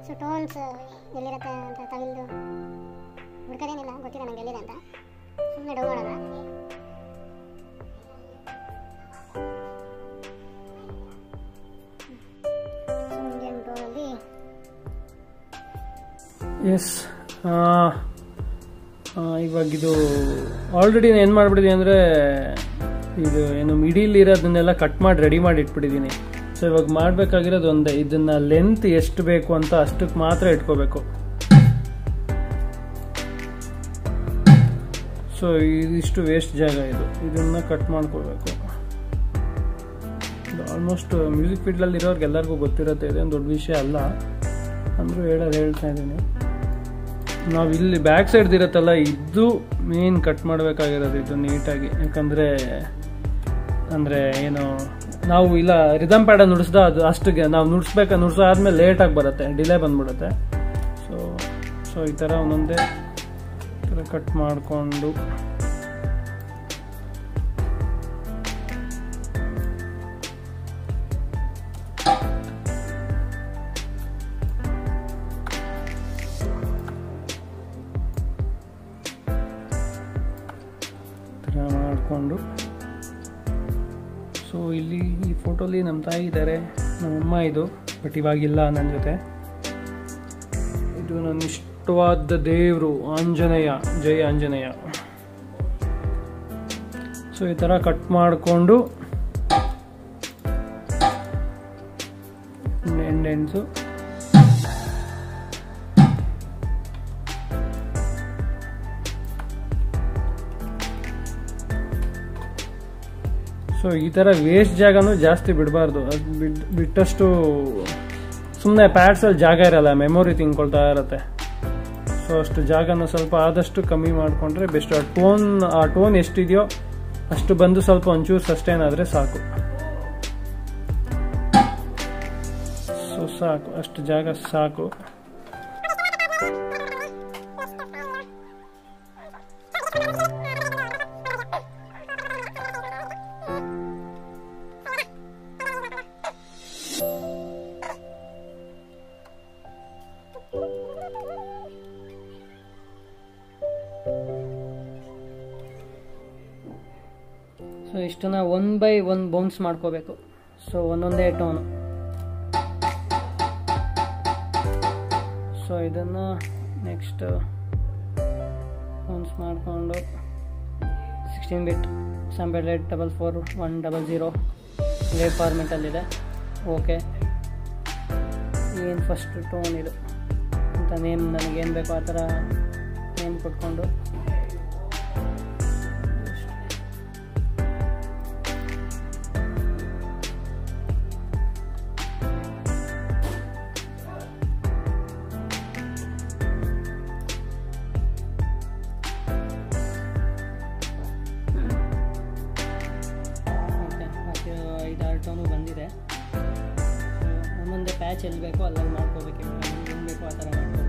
so tones ಎಲ್ಲಿರುತ್ತೆ ಅಂತ ತವಿಲ್ದು ಹುಡ್ಕೋದೇನಿಲ್ಲ ಗೊತ್ತಿಲ್ಲ ನಂಗೆ ಎಲ್ಲಿದೆ ಅಂತ ಸುಮ್ಮನೆ ಡೌ ಮಾಡೋಣ ಸೊ ಇಂಡಿಯನ್ ಟೋನಲ್ಲಿ ಎಸ್ ಇವಾಗ ಇದು ಆಲ್ರೆಡಿ ಏನು ಮಾಡಿಬಿಟ್ಟಿದ್ದೀನಿ ಅಂದರೆ ಇದು ಏನು ಮಿಡಿಲ್ ಇರೋದನ್ನೆಲ್ಲ ಕಟ್ ಮಾಡಿ ರೆಡಿ ಮಾಡಿ ಇಟ್ಬಿಟ್ಟಿದ್ದೀನಿ ಸೊ ಇವಾಗ ಮಾಡಬೇಕಾಗಿರೋದು ಒಂದೇ ಇದನ್ನು ಲೆಂತ್ ಎಷ್ಟು ಬೇಕು ಅಂತ ಅಷ್ಟಕ್ಕೆ ಮಾತ್ರ ಇಟ್ಕೋಬೇಕು ಸೊ ಇದಿಷ್ಟು ವೇಸ್ಟ್ ಜಾಗ ಇದು ಇದನ್ನು ಕಟ್ ಮಾಡ್ಕೋಬೇಕು ಇದು ಆಲ್ಮೋಸ್ಟ್ ಮ್ಯೂಸಿಕ್ ಫೀಲ್ಡಲ್ಲಿ ಇರೋರ್ಗೆ ಎಲ್ಲರಿಗೂ ಗೊತ್ತಿರುತ್ತೆ ಇದೇನು ದೊಡ್ಡ ವಿಷಯ ಅಲ್ಲ ಅಂದರೂ ಹೇಳೋದು ಹೇಳ್ತಾ ಇದ್ದೀನಿ ನಾವು ಇಲ್ಲಿ ಬ್ಯಾಕ್ ಸೈಡ್ ಇರುತ್ತಲ್ಲ ಇದು ಮೇನ್ ಕಟ್ ಮಾಡಬೇಕಾಗಿರೋದು ಇದು ನೀಟಾಗಿ ಯಾಕಂದರೆ ಅಂದರೆ ಏನು ನಾವು ಇಲ್ಲ ರಿದಮ್ ಪ್ಯಾಡ ನುಡಿಸ್ದ ಅದು ಅಷ್ಟಿಗೆ ನಾವು ನುಡಿಸ್ಬೇಕು ನುಡಿಸೋ ಆದಮೇಲೆ ಲೇಟಾಗಿ ಬರುತ್ತೆ ಡಿಲೇ ಬಂದ್ಬಿಡುತ್ತೆ ಸೊ ಸೊ ಈ ಥರ ಒಂದೊಂದೇ ಈ ಥರ ಕಟ್ ಮಾಡಿಕೊಂಡು ಥರ ಮಾಡಿಕೊಂಡು ಸೊ ಇಲ್ಲಿ ಈ ಫೋಟೋಲಿ ನಮ್ಮ ತಾಯಿ ಇದ್ದಾರೆ ನಮ್ಮಮ್ಮ ಇದು ಬಟ್ ಇವಾಗಿಲ್ಲ ನನ್ನ ಜೊತೆ ಇದು ನನ್ನ ಇಷ್ಟವಾದ ದೇವರು ಆಂಜನೇಯ ಜೈ ಆಂಜನೇಯ ಸೊ ಈ ಥರ ಕಟ್ ಮಾಡಿಕೊಂಡು ಎಂಡೆಂಡ್ಸು ಸೊ ಈ ಥರ ವೇಸ್ಟ್ ಜಾಗನೂ ಜಾಸ್ತಿ ಬಿಡಬಾರ್ದು ಅದು ಬಿಡ್ ಬಿಟ್ಟಷ್ಟು ಸುಮ್ಮನೆ ಪ್ಯಾಡ್ಸಲ್ಲಿ ಜಾಗ ಇರಲ್ಲ ಮೆಮೊರಿ ತಿನ್ಕೊಳ್ತಾ ಇರುತ್ತೆ ಸೊ ಅಷ್ಟು ಜಾಗನ ಸ್ವಲ್ಪ ಆದಷ್ಟು ಕಮ್ಮಿ ಮಾಡಿಕೊಂಡ್ರೆ ಬೆಸ್ಟ್ ಆ ಟೋನ್ ಆ ಟೋನ್ ಎಷ್ಟಿದೆಯೋ ಅಷ್ಟು ಬಂದು ಸ್ವಲ್ಪ ಒಂಚೂರು ಸಸ್ಟೈನ್ ಆದರೆ ಸಾಕು ಸೊ ಸಾಕು ಅಷ್ಟು ಜಾಗ ಸಾಕು ಸೊ ಇಷ್ಟನ್ನ ಒನ್ ಬೈ ಒನ್ ಬೌನ್ಸ್ ಮಾಡ್ಕೋಬೇಕು ಸೊ ಒಂದೊಂದೇ ಟೋನು ಸೊ ಇದನ್ನು ನೆಕ್ಸ್ಟ್ ಬೌನ್ಸ್ ಮಾಡಿಕೊಂಡು sixteen bit sampled at double four one double zero wave ಫಾರ್ಮೆಟಲ್ಲಿದೆ ಓಕೆ ಏನು ಫಸ್ಟ್ ಟೋನ್ ಇದು ಅಂತ ನೇಮ್ ನನಗೇನು ಬೇಕೋ ಆ ಥರ ನೇಮ್ ಕೊಟ್ಕೊಂಡು ಓಕೆ ಓಕೆ ಐದಾರು ಟೋನು ಬಂದಿದೆ ಸೊ ಒಂದೊಂದೇ ಪ್ಯಾಚ್ ಎಲ್ಲಿ ಬೇಕೋ ಅಲ್ಲಲ್ಲಿ ಮಾಡ್ಕೋಬೇಕು ಏನು ಬೇಕೋ ಆ ಥರ ಮಾಡ್ಕೋಬೇಕು